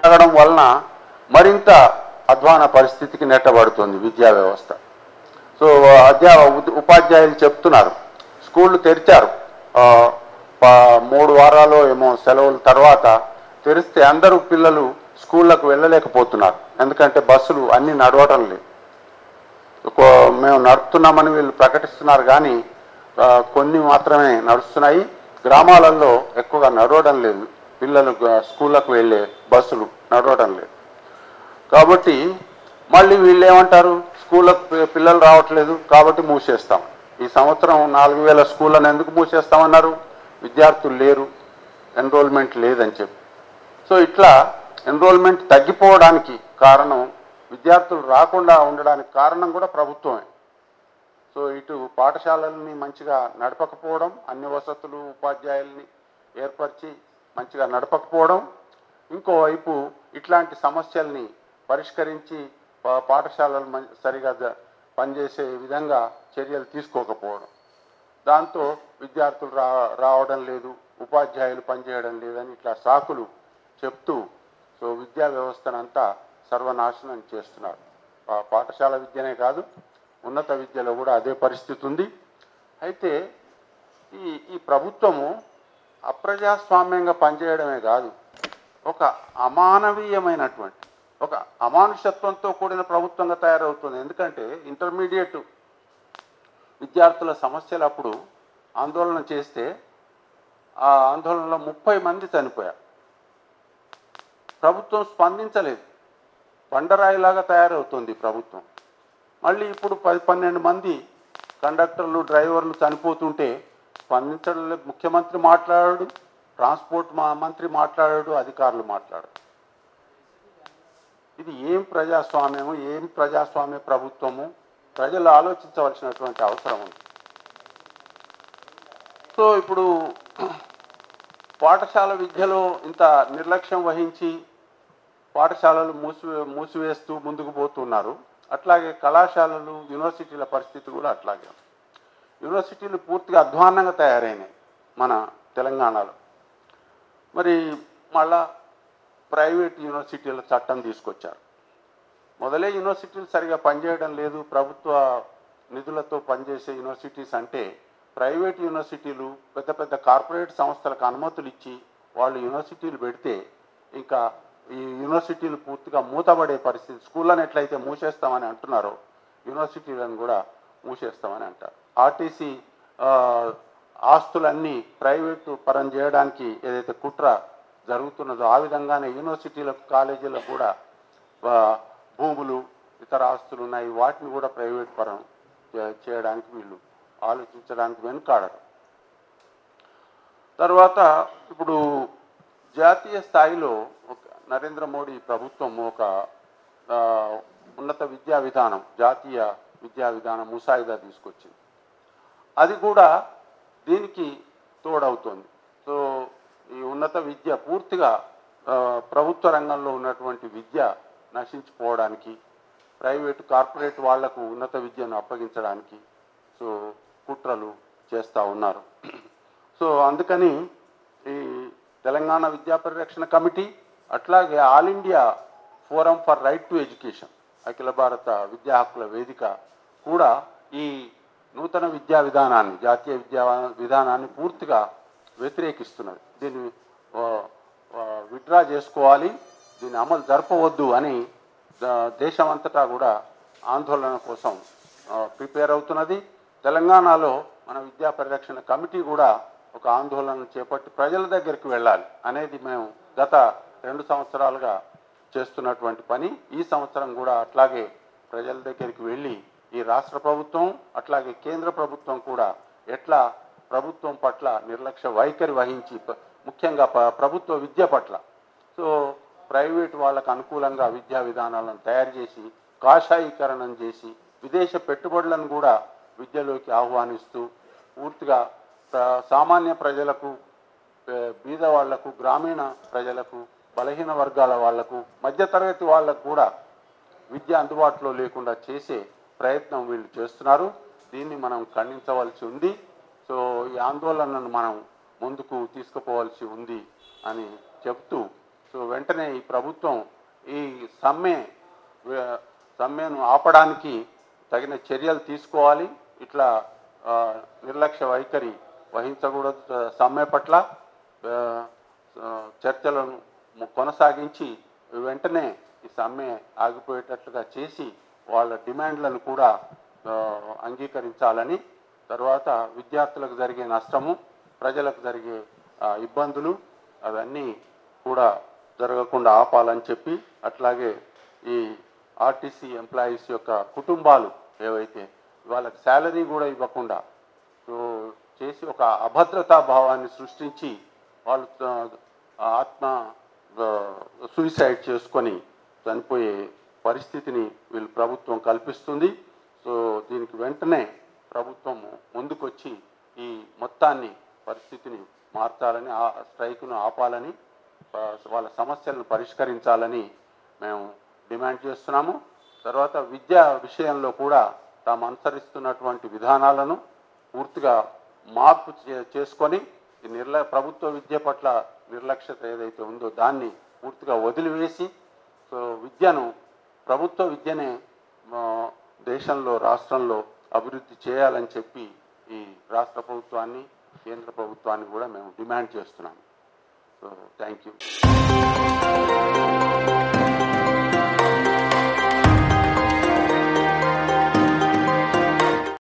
తగ్గడం వలన మరింత అధ్వాన పరిస్థితికి నెట్టబడుతుంది విద్యా వ్యవస్థ సో అధ్యా ఉ- ఉపాధ్యాయులు చెప్తున్నారు స్కూళ్ళు తెరిచారు ఆ, ప- మూడు వారాలు ఏమో సెలవుల తర్వాత తెరిస్తే అందరూ పిల్లలు స్కూళ్ళకు వెళ్ళలేకపోతున్నారు ఎందుకంటే బస్సులు అన్నీ నడవటం లేదు ఒక- మేము నడుపుతున్నామని వీళ్ళు ప్రకటిస్తున్నారు కానీ ఆ, కొన్ని మాత్రమే నడుస్తున్నాయి గ్రామాలలో ఎక్కువగా నడవడం లేదు పిల్లలు గ- స్కూళ్ళకు వెళ్ళే బస్సులు నడవడం లేదు కాబట్టి మళ్ళీ వీళ్ళు ఏమంటారు స్కూళ్ళకు పి- పిల్లలు రావట్లేదు కాబట్టి మూసేస్తాం ఈ సంవత్సరం నాలుగు వేల స్కూళ్ళను ఎందుకు మూసేస్తామన్నారు విద్యార్థులు లేరు ఎన్రోల్మెంట్ లేదని చెప్పి సో ఇట్లా ఎన్రోల్మెంట్ తగ్గిపోవడానికి కారణం విద్యార్థులు రాకుండా ఉండడానికి కారణం కూడా ప్రభుత్వమే సో ఇటు పాఠశాలల్ని మంచిగా నడపకపోవడం అన్ని వసతులు ఉపాధ్యాయుల్ని ఏర్పరిచి మంచిగా నడపకపోవడం ఇంకోవైపు ఇట్లాంటి సమస్యల్ని పరిష్కరించి పా- పాఠశాలలు మం- సరిగా జ- పనిచేసే విధంగా చర్యలు తీసుకోకపోవడం దాంతో విద్యార్థులు రా రావడం లేదు ఉపాధ్యాయులు పనిచేయడం లేదని ఇట్లా సాకులు చెప్తూ సో విద్యా వ్యవస్థనంతా సర్వనాశనం చేస్తున్నారు పా- పాఠశాల విద్యనే కాదు ఉన్నత విద్యలో కూడా అదే పరిస్థితి ఉంది అయితే ఈ ఈ ప్రభుత్వము అప్రజాస్వామ్యంగా పనిచేయడమే కాదు ఒక అమానవీయమైనటువంటి ఒక అమానుషత్వంతో కూడిన ప్రభుత్వంగా తయారవుతుంది ఎందుకంటే ఇంటర్మీడియట్ విద్యార్థుల సమస్యలు అప్పుడు ఆందోళన చేస్తే ఆ ఆందోళనలో ముప్పై మంది చనిపోయారు ప్రభుత్వం స్పందించలేదు బండరాయిలాగా తయారవుతుంది ఈ ప్రభుత్వం మళ్ళీ ఇప్పుడు పది పన్నెండు మంది కండక్టర్లు డ్రైవర్లు చనిపోతుంటే స్పందించడం లేదు ముఖ్యమంత్రి మాట్లాడాడు ట్రాన్స్పోర్ట్ మా మంత్రి మాట్లాడాడు అధికారులు మాట్లాడారు ఇది ఏం ప్రజాస్వామ్యము ఏం ప్రజాస్వామ్య ప్రభుత్వము ప్రజలు ఆలోచించవలసినటువంటి అవసరం ఉంది సో ఇప్పుడు పాఠశాల విద్యలో ఇంత నిర్లక్ష్యం వహించి పాఠశాలలు మూసివే మూసివేస్తూ ముందుకు పోతున్నారు అట్లాగే కళాశాలలు యూనివర్సిటీల పరిస్థితి కూడా అట్లాగే ఉంది. యూనివర్సిటీలు పూర్తిగా అధ్వాన్నంగా తయారైనాయి మన తెలంగాణలో మరి మళ్ళా ప్రైవేట్ యూనివర్సిటీల చట్టం తీసుకొచ్చారు మొదలే యూనివర్సిటీలు సరిగా పనిచేయడం లేదు ప్రభుత్వ నిధులతో పనిచేసే యూనివర్సిటీస్ అంటే ప్రైవేట్ యూనివర్సిటీలు పెద్ద పెద్ద కార్పొరేట్ సంస్థలకు అనుమతులు ఇచ్చి వాళ్ళు యూనివర్సిటీలు పెడితే ఇంకా ఈ యూనివర్సిటీలు పూర్తిగా మూతబడే పరిస్థితి స్కూళ్ళని ఎట్లయితే మూసేస్తామని అంటున్నారో యూనివర్సిటీలను కూడా మూసేస్తామని అంటారు ఆర్టీసీ ఆ, ఆస్తులన్నీ ప్రైవేటు పరం చేయడానికి ఏదైతే కుట్ర జరుగుతున్నదో ఆ విధంగానే యూనివర్సిటీలకు కాలేజీలకు కూడా ఆ, భూములు ఇతర ఆస్తులు ఉన్నాయి వాటిని కూడా ప్రైవేట్ పరం చే- చేయడానికి వీళ్ళు ఆలోచించడానికి వెనుకాడరు తర్వాత ఇప్పుడు జాతీయ స్థాయిలో ఒక నరేంద్ర మోడీ ప్రభుత్వం ఒక ఆ, ఉన్నత విద్యా విధానం జాతీయ విద్యా విధానం ముసాయిదా తీసుకొచ్చింది అది కూడా దీనికి తోడవుతుంది సో ఈ ఉన్నత విద్య పూర్తిగా ఆ, ప్రభుత్వ రంగంలో ఉన్నటువంటి విద్య నశించిపోవడానికి ప్రైవేటు కార్పొరేట్ వాళ్లకు ఉన్నత విద్యను అప్పగించడానికి సో కుట్రలు చేస్తూ ఉన్నారు సో అందుకని ఈ తెలంగాణ విద్యా పరిరక్షణ కమిటీ అట్లాగే all India forum for right to education అఖిల భారత విద్యా హక్కుల వేదిక కూడా ఈ నూతన విద్యా విధానాన్ని జాతీయ విద్యా విధానాన్ని పూర్తిగా వ్యతిరేకిస్తున్నది దీన్ని ఆ, ఆ, విత్డ్రా చేసుకోవాలి దీన్ని అమలు జరపవద్దు అని ద- దేశమంతటా కూడా ఆందోళన కోసం ఆ, ప్రిపేర్ అవుతున్నది తెలంగాణలో మన విద్యా పరిరక్షణ కమిటీ కూడా ఒక ఆందోళన చేపట్టి ప్రజల దగ్గరికి వెళ్ళాలి అనేది మేము గత రెండు సంవత్సరాలుగా చేస్తున్నటువంటి పని ఈ సంవత్సరం కూడా అట్లాగే ప్రజల దగ్గరికి వెళ్ళి ఈ రాష్ట్ర ప్రభుత్వం అట్లాగే కేంద్ర ప్రభుత్వం కూడా ఎట్లా ప్రభుత్వం పట్ల నిర్లక్ష్య వైఖరి వహించి ప- ముఖ్యంగా ప- ప్రభుత్వ విద్య పట్ల సో ప్రైవేట్ వాళ్ళకు అనుకూలంగా విద్యా విధానాలను తయారు చేసి కాషాయీకరణం చేసి విదేశ పెట్టుబడులను కూడా విద్యలోకి ఆహ్వానిస్తూ పూర్తిగా ప్ర- సామాన్య ప్రజలకు ఏ, బీద వాళ్లకు గ్రామీణ ప్రజలకు బలహీన వర్గాల వాళ్లకు మధ్యతరగతి వాళ్ళకు కూడా విద్య అందుబాటులో లేకుండా చేసే ప్రయత్నం వీళ్ళు చేస్తున్నారు దీన్ని మనం ఖండించవలసి ఉంది సో ఈ ఆందోళనను మనం ముందుకు తీసుకుపోవాల్సి ఉంది అని చెప్తూ సో సో వెంటనే ఈ ప్రభుత్వం ఈ సమ్మె వే- సమ్మెను ఆపడానికి తగిన చర్యలు తీసుకోవాలి ఇట్లా ఆ, నిర్లక్ష్య వైఖరి వహించకూడదు ఆ, సమ్మె పట్ల ఆ, ఆ, చర్చలను ము- కొనసాగించి వెంటనే ఈ సమ్మె ఆగిపోయేటట్లుగా చేసి వాళ్ళ డిమాండ్లను కూడా ఆ, అంగీకరించాలని తర్వాత విద్యార్థులకు జరిగే నష్టము ప్రజలకు జరిగే ఆ, ఇబ్బందులు అవన్నీ కూడా జరగకుండా ఆపాలని చెప్పి అట్లాగే ఈ ఆర్టీసీ ఎంప్లాయీస్ యొక్క కుటుంబాలు ఏవైతే వాళ్ళకి శాలరీ కూడా ఇవ్వకుండా సో చేసి ఒక అభద్రతా భావాన్ని సృష్టించి వాళ్ళు ఆ, ఆత్మ సూసైడ్ చేసుకొని చనిపోయే పరిస్థితిని వీళ్ళు ప్రభుత్వం కల్పిస్తుంది సో దీనికి వెంటనే ప్రభుత్వం ముందుకొచ్చి ఈ మొత్తాన్ని పరిస్థితిని మార్చాలని ఆ స్ట్రైక్ను ఆపాలని ఆ, వాళ్ళ సమస్యలను పరిష్కరించాలని మేము డిమాండ్ చేస్తున్నాము తర్వాత విద్యా విషయంలో కూడా తాము అనుసరిస్తున్నటువంటి విధానాలను పూర్తిగా మార్పు చే- చేసుకొని ఈ నిర్ల ప్రభుత్వ విద్య పట్ల నిర్లక్ష్యత ఏదైతే ఉందో దాన్ని పూర్తిగా వదిలివేసి సో విద్యను ప్రభుత్వ విద్యనే ఆ, దేశంలో రాష్ట్రంలో అభివృద్ధి చేయాలని చెప్పి ఈ రాష్ట్ర ప్రభుత్వాన్ని కేంద్ర ప్రభుత్వాన్ని కూడా మేము డిమాండ్ చేస్తున్నాము సో థ్యాంక్ యూ